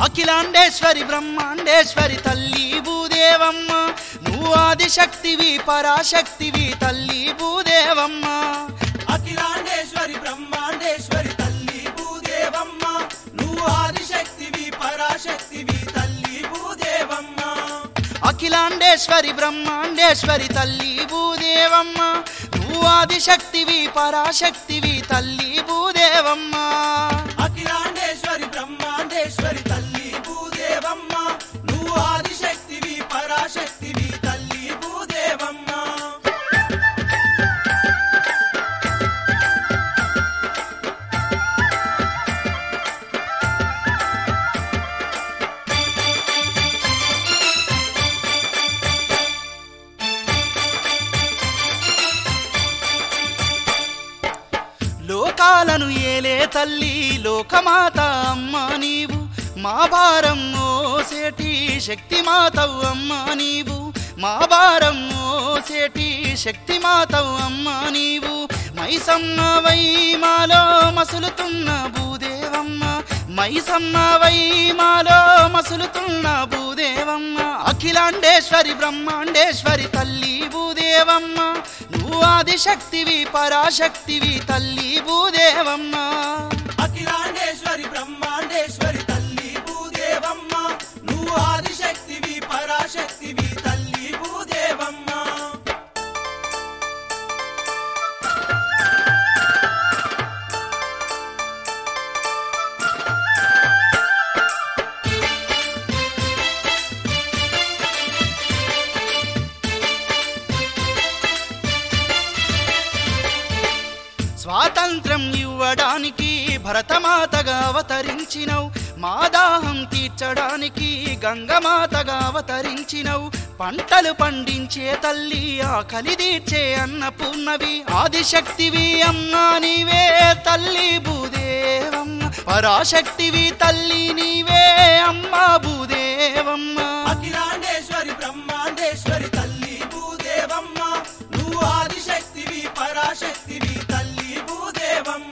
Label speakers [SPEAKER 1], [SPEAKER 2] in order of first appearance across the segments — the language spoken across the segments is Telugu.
[SPEAKER 1] అఖిలాండేశ్వరి బ్రహ్మాండేశ్వరి తల్లి భూదేవమ్మ నువ్వు ఆదిశక్తివి పరాశక్తివి తల్లి భూదేవమ్మ
[SPEAKER 2] అఖిలాండేశ్వరి బ్రహ్మాండేశ్వరి తల్లి భూదేవమ్మ నువ్వు ఆదిశక్తివి పరాశక్తివి తల్లి భూదేవమ్మ
[SPEAKER 1] అఖిలాండేశ్వరి బ్రహ్మాండేశ్వరి తల్లి భూదేవమ్మ నువ్వు ఆదిశక్తివి పరాశక్తివి తల్లి భూదేవమ్మ
[SPEAKER 2] అఖిలాండేశ్వరి బ్రహ్మాండేశ్వరి తల్లి భూదేవమ్మ నువ్వు ఆదిశక్తివి పరాశక్తివి తల్లి భూదేవమ్మ
[SPEAKER 1] లోకాలను ఏలే తల్లి లోకమాత అమ్మ నీవు మా భారం మోసేటి శక్తి మాతవు అమ్మ నీవు మా భారం మోసేటి శక్తి మాతవు అమ్మ నీవు మైసమ్మవై మాలో మసులుతున్న భూదేవమ్మ మైసమ్మవై మాలో మసులుతున్న భూదేవమ్మ అఖిలాండేశ్వరి బ్రహ్మాండేశ్వరి తల్లి భూదేవమ్మ నువ్వు ఆదిశక్తివి పరాశక్తివి తల్లి భూదేవమ్మ
[SPEAKER 2] అఖిలాండేశ్వరి బ్రహ్మాండేశ్వరి తల్లి భూదేవమ్మ నువ్వు ఆదిశక్తివి పరాశక్తివి తల్లి భూదేవమ్మ
[SPEAKER 1] స్వాతంత్రం ఇవ్వడానికి భరతమాతగా అవతరించినవు మా దాహం తీర్చడానికి గంగమాతగా అవతరించినవు పంటలు పండించే తల్లి ఆకలి తీర్చే అన్నపూర్ణవి ఆదిశక్తివి అమ్మా నీవే తల్లి భూదేవమ్మ పరాశక్తివి తల్లి నీవే అమ్మా భూదేవమ్మ
[SPEAKER 2] అఖిలాండేశ్వరి బ్రహ్మాండేశ్వరి తల్లి భూదేవమ్మ నువ్వు ఆదిశక్తివి పరాశక్తివి తల్లి భూదేవమ్మ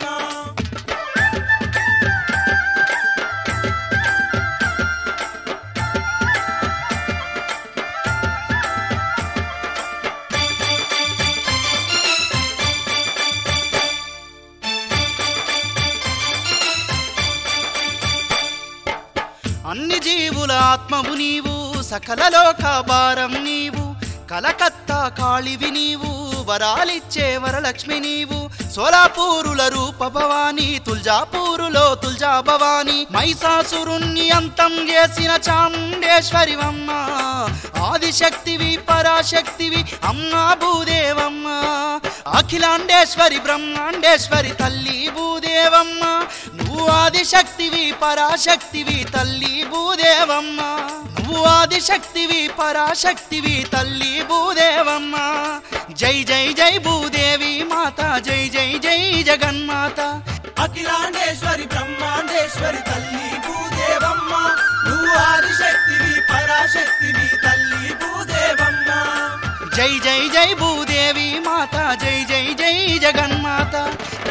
[SPEAKER 1] అన్ని జీవుల ఆత్మవు నీవు సకల లోక భారం నీవు కలకత్తా కాళివి నీవు వరాలిచ్చే వరలక్ష్మి నీవు సోలాపూరుల రూప భవాని తుల్జాపూరులో తుల్జా భవాని మైసాసురుణ్ణి అంతం చేసిన చాముండేశ్వరివమ్మ ఆదిశక్తివి పరాశక్తివి అమ్మా భూదేవమ్మ అఖిలాండేశ్వరి బ్రహ్మాండేశ్వరి తల్లి భూదేవమ్మ నువ్వు ఆదిశక్తివి పరాశక్తివి తల్లి భూదేవమ్మ నువ్వు ఆదిశక్తివి పరాశక్తివి తల్లి భూదేవమ్మ జై జై జై భూదేవి మాత జై జై జై జగన్మాత
[SPEAKER 2] అఖిలాండేశ్వరి బ్రహ్మాండేశ్వరి తల్లి భూదేవమ్మ నువ్వు ఆదిశక్తివి పరాశక్తివి తల్లి భూదేవమ్మ
[SPEAKER 1] జై జై జై భూదేవి మాత జై జై జై జగన్మాత